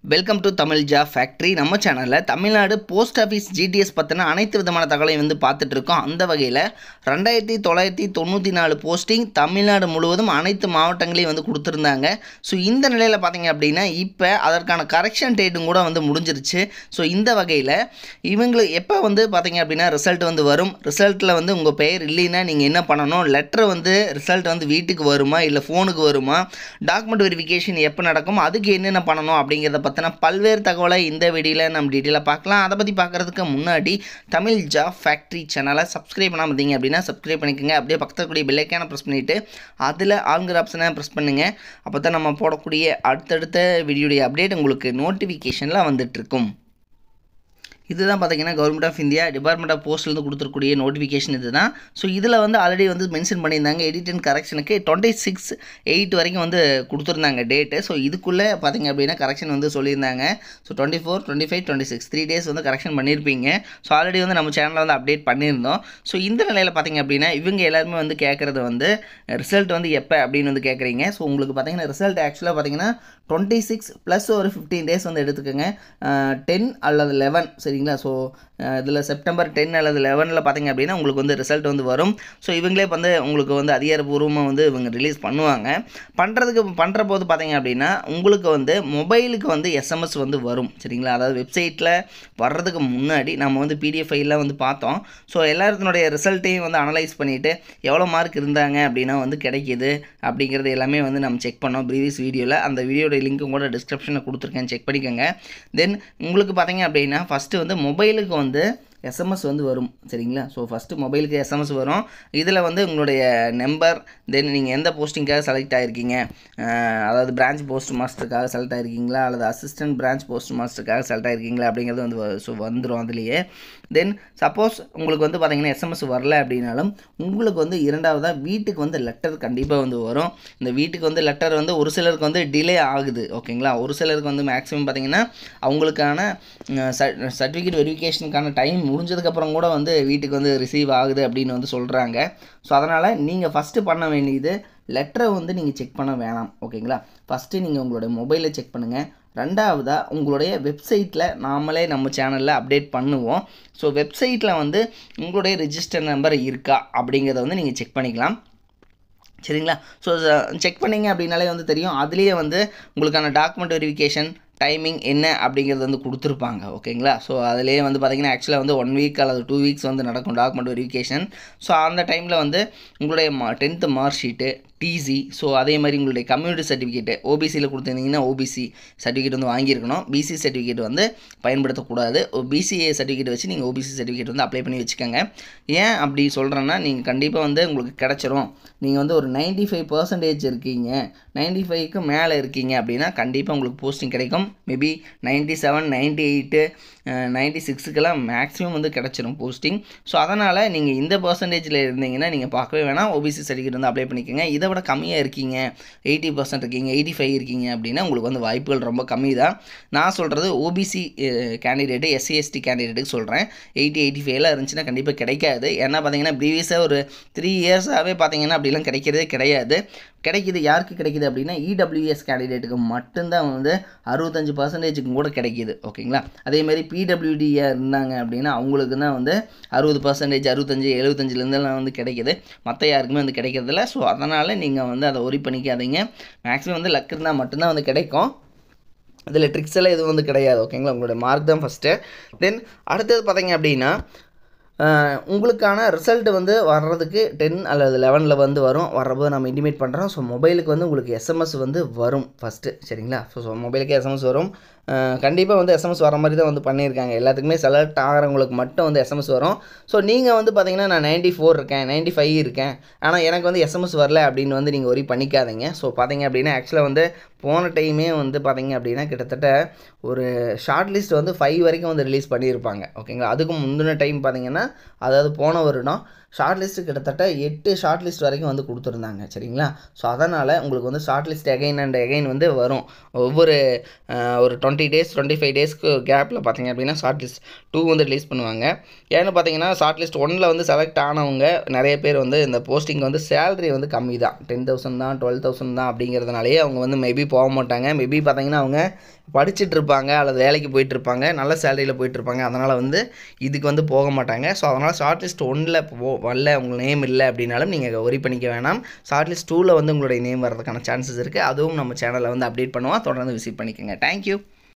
welcome to Tamil job factory நம்ம சேனலில் Tamil Nadu post office GDS பற்றின அனைத்து விதமான தகவலையும் வந்து பார்த்துட்டு இருக்கோம் அந்த வகையில் ரெண்டாயிரத்தி தொள்ளாயிரத்தி தொண்ணூற்றி நாலு போஸ்டிங் தமிழ்நாடு முழுவதும் அனைத்து மாவட்டங்களையும் வந்து கொடுத்துருந்தாங்க ஸோ இந்த நிலையில் பார்த்தீங்க அப்படின்னா இப்போ அதற்கான கரெக்ஷன் டேட்டும் கூட வந்து முடிஞ்சிருச்சு ஸோ இந்த வகையில் இவங்களுக்கு எப்போ வந்து பார்த்தீங்க அப்படின்னா ரிசல்ட் வந்து வரும் ரிசல்ட்டில் வந்து உங்கள் பெயர் இல்லைன்னா நீங்கள் என்ன பண்ணணும் லெட்டர் வந்து ரிசல்ட் வந்து வீட்டுக்கு வருமா இல்லை ஃபோனுக்கு வருமா டாக்குமெண்ட் வெரிஃபிகேஷன் எப்போ நடக்கும் அதுக்கு என்னென்ன பண்ணணும் அப்படிங்கிறத பற்றின பல்வேறு தகவலை இந்த வீடியோவில் நம்ம டீட்டெயிலாக பார்க்கலாம் அதை பற்றி பார்க்குறதுக்கு முன்னாடி தமிழ் ஜாப் ஃபேக்ட்ரி சேனலை சப்ஸ்கிரைப் பண்ணாமல் இருந்தீங்க அப்படின்னா சப்ஸ்கிரைப் பண்ணிக்கோங்க அப்படியே பக்கத்தில் கூடிய பெல்லைக்கான ப்ரெஸ் பண்ணிவிட்டு அதில் ஆளுங்கிற ஆப்ஷனை ப்ரெஸ் பண்ணுங்கள் அப்போ தான் நம்ம போடக்கூடிய அடுத்தடுத்த வீடியோடைய அப்டேட் உங்களுக்கு நோட்டிஃபிகேஷனில் வந்துட்டுருக்கும் இதுதான் பார்த்தீங்கன்னா government of India department of போஸ்ட்லேருந்து கொடுத்துருக்கூடிய நோட்டிஃபிகேஷன் இது தான் ஸோ இதில் வந்து ஆல்ரெடி வந்து மென்ஷன் பண்ணியிருந்தாங்க எடிட் அண்ட் கரெக்ஷனுக்கு டுவெண்ட்டி சிக்ஸ் எயிட் வரைக்கும் வந்து கொடுத்துருந்தாங்க டேட்டு ஸோ இதுக்குள்ளே பார்த்தீங்க அப்படின்னா கரெக்ஷன் வந்து சொல்லியிருந்தாங்க so twenty four twenty five twenty six three days வந்து கரெக்ஷன் பண்ணியிருப்பீங்க ஸோ ஆல்ரெடி வந்து நம்ம சேனலில் வந்து அப்டேட் பண்ணியிருந்தோம் ஸோ இந்த நிலையில் பார்த்தீங்க அப்படின்னா இவங்க எல்லாருமே வந்து கேட்குறது வந்து ரிசல்ட் வந்து எப்போ அப்படின்னு வந்து கேட்குறீங்க ஸோ உங்களுக்கு பார்த்தீங்கன்னா ரிசல்ட் ஆக்சுவலாக பார்த்தீங்கன்னா டுவெண்ட்டி சிக்ஸ் ப்ளஸ் ஒரு ஃபிஃப்டீன் டேஸ் வந்து எடுத்துக்கோங்க டென் அல்லது லெவன் சரிங்களா ஸோ இதில் செப்டம்பர் டென் அல்லது லெவனில் பார்த்தீங்க அப்படின்னா உங்களுக்கு வந்து ரிசல்ட் வந்து வரும் ஸோ இவங்களே வந்து உங்களுக்கு வந்து அதிகாரப்பூர்வமாக வந்து இவங்க ரிலீஸ் பண்ணுவாங்க பண்ணுறதுக்கு பண்ணுற போது பார்த்தீங்க அப்படின்னா உங்களுக்கு வந்து மொபைலுக்கு வந்து எஸ்எம்எஸ் வந்து வரும் சரிங்களா அதாவது வெப்சைட்டில் வர்றதுக்கு முன்னாடி நம்ம வந்து பிடிஎஃப் ஃபைல்லாம் வந்து பார்த்தோம் ஸோ எல்லாத்தினுடைய ரிசல்ட்டையும் வந்து அனலைஸ் பண்ணிவிட்டு எவ்வளோ மார்க் இருந்தாங்க அப்படின்னா வந்து கிடைக்கிது அப்படிங்கிறது எல்லாமே வந்து நம்ம செக் பண்ணோம் ப்ரீவியஸ் வீடியோவில் அந்த வீடியோட லிங்க்கும் கூட டிஸ்கிரிப்ஷனில் கொடுத்துருக்கேன் செக் பண்ணிக்கோங்க தென் உங்களுக்கு பார்த்தீங்க அப்படின்னா ஃபஸ்ட்டு வந்து மொபைலுக்கு வந்து எஸ்எம்எஸ் வந்து வரும் சரிங்களா ஸோ ஃபஸ்ட்டு மொபைலுக்கு எஸ்எம்எஸ் வரும் இதில் வந்து உங்களுடைய நம்பர் தென் நீங்கள் எந்த போஸ்டிங்காக செலக்ட் ஆகிருக்கீங்க அதாவது பிரான்ச் போஸ்ட் மாஸ்டருக்காக செலக்ட் ஆகிருக்கீங்களா அல்லது அசிஸ்டன்ட் பிரான்ச் போஸ்ட் மாஸ்டருக்காக செலக்ட் ஆகிருக்கீங்களா அப்படிங்கிறது வந்து வ- ஸோ வந்துடும் அதுலேயே தென் சப்போஸ் உங்களுக்கு வந்து பார்த்தீங்கன்னா எஸ்எம்எஸ் வரல அப்படின்னாலும் உங்களுக்கு வந்து இரண்டாவதாக வீட்டுக்கு வந்து லெட்டர் கண்டிப்பாக வந்து வரும் இந்த வீட்டுக்கு வந்து லெட்டர் வந்து ஒரு சிலருக்கு வந்து டிலே ஆகுது ஓகேங்களா ஒரு சிலருக்கு வந்து மேக்ஸிமம் பார்த்தீங்கன்னா அவங்களுக்கான சர்டிஃபிகேட் வெரிஃபிகேஷனுக்கான டைம் முடிஞ்சதுக்கப்புறம் கூட வந்து வீட்டுக்கு வந்து ரிசீவ் ஆகுது அப்படின்னு வந்து சொல்கிறாங்க ஸோ அதனால் நீங்கள் ஃபஸ்ட்டு பண்ண வேண்டியது லெட்டரை வந்து நீங்கள் செக் பண்ண வேணாம் ஓகேங்களா ஃபஸ்ட்டு நீங்கள் உங்களுடைய மொபைலை செக் பண்ணுங்கள் ரெண்டாவதாக உங்களுடைய வெப்சைட்டில் நாமளே நம்ம சேனலில் அப்டேட் பண்ணுவோம் ஸோ வெப்சைட்டில் வந்து உங்களுடைய ரிஜிஸ்டர் நம்பர் இருக்கா அப்படிங்கிறத வந்து நீங்கள் செக் பண்ணிக்கலாம் சரிங்களா ஸோ செக் பண்ணீங்க அப்படின்னாலே வந்து தெரியும் அதுலேயே வந்து உங்களுக்கான டாக்குமெண்ட் வெரிஃபிகேஷன் டைமிங் என்ன அப்படிங்கிறது வந்து கொடுத்துருப்பாங்க ஓகேங்களா ஸோ அதுலேயே வந்து பார்த்தீங்கன்னா ஆக்சுவலாக வந்து ஒன் வீக் அல்லது டூ வீக்ஸ் வந்து நடக்கும் டாக்குமெண்ட் வெரிஃபிகேஷன் ஸோ அந்த டைமில் வந்து உங்களுடைய மா tenth mark sheet TC so அதே மாதிரி உங்களுடைய கம்யூனிட்டி சர்டிஃபிகேட்டு ஓபிசியில் கொடுத்துருந்தீங்கன்னா ஓபிசி சர்டிஃபிகேட் வந்து வாங்கியிருக்கணும் பிசி சர்டிஃபிகேட் வந்து பயன்படுத்தக்கூடாது பிசிஏ சர்டிஃபிகேட் வச்சு நீங்கள் ஓபிசி சர்டிஃபிகேட் வந்து அப்ளை பண்ணி வச்சுக்கோங்க ஏன் அப்படி சொல்கிறேன்னா நீங்கள் கண்டிப்பாக வந்து உங்களுக்கு கிடச்சிரும் நீங்கள் வந்து ஒரு 95% ஃபைவ் பர்சன்டேஜ் இருக்கீங்க நைன்டி ஃபைவ்க்கு மேலே இருக்கீங்க அப்படின்னா கண்டிப்பாக உங்களுக்கு போஸ்டிங் கிடைக்கும் maybe ninety seven ninety eight ninety சிக்ஸுக்கெல்லாம் மேக்ஸிமம் வந்து கிடச்சிரும் போஸ்டிங் ஸோ அதனால் நீங்கள் இந்த பர்சன்டேஜில் இருந்தீங்கன்னா நீங்கள் பார்க்கவே வேணாம் ஓபிசி சர்டிஃபிகேட் வந்து அப்ளை பண்ணிக்கோங்க இதை விட கம்மியாக இருக்கீங்க எயிட்டி பர்சன்ட் இருக்கீங்க எயிட்டி ஃபைவ் இருக்கீங்க அப்படின்னா உங்களுக்கு வந்து வாய்ப்புகள் ரொம்ப கம்மி தான் நான் சொல்கிறது ஓபிசி கேண்டிடேட்டு எஸ்சி எஸ்டி கேண்டிடேட்டுக்கு சொல்கிறேன் எயிட்டி எயிட்டி ஃபைவ்ல இருந்துச்சுன்னா கண்டிப்பாக கிடைக்காது ஏன்னா பார்த்தீங்கன்னா ப்ரீவியஸாக ஒரு த்ரீ இயர்ஸாகவே பார்த்தீங்கன்னா அப்படிலாம் கிடைக்கிறதே கிடையாது கிடைக்குது யாருக்கு கிடைக்குது அப்படின்னா இடபிள்யூஎஸ் கேண்டிடேட்டுக்கு மட்டும்தான் வந்து அறுபத்தஞ்சு பர்சன்டேஜுக்கு கூட கிடைக்கிது ஓகேங்களா அதே மாதிரி பிடபிள்யூடியாக இருந்தாங்க அப்படின்னா அவங்களுக்கு தான் வந்து அறுபது பர்சன்டேஜ் அறுபத்தஞ்சு எழுபத்தஞ்சிலேருந்துலாம் வந்து கிடைக்கிது மற்ற யாருக்குமே வந்து கிடைக்கிறதில்ல ஸோ அதனால் நீங்கள் வந்து அதை ஒரி பண்ணிக்காதீங்க மேக்ஸிமம் வந்து லக் இருந்தால் மட்டும்தான் வந்து கிடைக்கும் இதில் ட்ரிக்ஸ் எல்லாம் எதுவும் வந்து கிடையாது ஓகேங்களா உங்களுடைய மார்க் தான் ஃபஸ்ட்டு தென் அடுத்தது பார்த்தீங்க அப்படின்னா ஆஹ், உங்களுக்கான ரிசல்ட் வந்து வர்றதுக்கு டென் அல்லது லெவனில் வந்து வரும் வர்றபோது நம்ம இன்டிமேட் பண்ணுறோம் ஸோ மொபைலுக்கு வந்து உங்களுக்கு எஸ்எம்எஸ் வந்து வரும் ஃபஸ்ட்டு சரிங்களா ஸோ ஸோ மொபைலுக்கு எஸ்எம்எஸ் வரும் கண்டிப்பாக வந்து எஸ்எம்எஸ் வர மாதிரி தான் வந்து பண்ணியிருக்காங்க எல்லாத்துக்குமே செலக்ட் ஆகிறவங்களுக்கு மட்டும் வந்து எஸ்எம்எஸ் வரும் ஸோ நீங்கள் வந்து பார்த்தீங்கன்னா நான் நைன்ட்டி ஃபோர் இருக்கேன் நைன்ட்டி ஃபைவ் இருக்கேன் ஆனால் எனக்கு வந்து எஸ்எம்எஸ் வரல அப்படின்னு வந்து நீங்கள் ஒரி பண்ணிக்காதீங்க ஸோ பார்த்தீங்க அப்படின்னா ஆக்சுவலாக வந்து போன டைமே வந்து பார்த்தீங்க அப்படின்னா கிட்டத்தட்ட ஒரு ஷார்ட் லிஸ்ட் வந்து ஃபைவ் வரைக்கும் வந்து ரிலீஸ் பண்ணியிருப்பாங்க ஓகேங்களா அதுக்கு முந்தின டைம் பார்த்தீங்கன்னா அதாவது போன வருடம் ஷார்ட் லிஸ்ட்டு கிட்டத்தட்ட எட்டு ஷார்ட் லிஸ்ட் வரைக்கும் வந்து கொடுத்துருந்தாங்க சரிங்களா ஸோ அதனால் உங்களுக்கு வந்து shortlist again and again வந்து வரும் ஒவ்வொரு அஹ், ஒரு டுவெண்ட்டி டேஸ் டுவெண்ட்டி ஃபைவ் டேஸ்க்கு கேப்பில் பார்த்தீங்க அப்படின்னா ஷார்ட் லிஸ்ட் டூ வந்து ரிலீஸ் பண்ணுவாங்க ஏன்னு பார்த்தீங்கன்னா ஷார்ட் லிஸ்ட் ஒன்னில் வந்து செலக்ட் ஆனவங்க நிறைய பேர் வந்து இந்த போஸ்டிங் வந்து சேலரி வந்து கம்மி தான் டென் தௌசண்ட் தான் டுவெல் தௌசண்ட் தான் அப்படிங்கிறதுனாலேயே அவங்க வந்து மேபி போக மாட்டாங்க மேபி பார்த்தீங்கன்னா அவங்க படிச்சுட்டு இருப்பாங்க அல்லது வேலைக்கு போயிட்டு இருப்பாங்க நல்ல சேலரியில் போயிட்டு இருப்பாங்க அதனால் வந்து இதுக்கு வந்து போக மாட்டாங்க ஸோ அதனால் ஷார்ட் லிஸ்ட் ஒன்றில் போ வரல உங்கள் நேம் இல்லை அப்படின்னாலும் நீங்கள் ஒரி பண்ணிக்க வேணாம் ஷார்ட் லிஸ்ட் டூவில் வந்து உங்களுடைய நேம் வர்றதுக்கான சான்சஸ் இருக்குது அதுவும் நம்ம சேனலில் வந்து அப்டேட் பண்ணுவோம் தொடர்ந்து விசிட் பண்ணிக்கோங்க தேங்க்யூ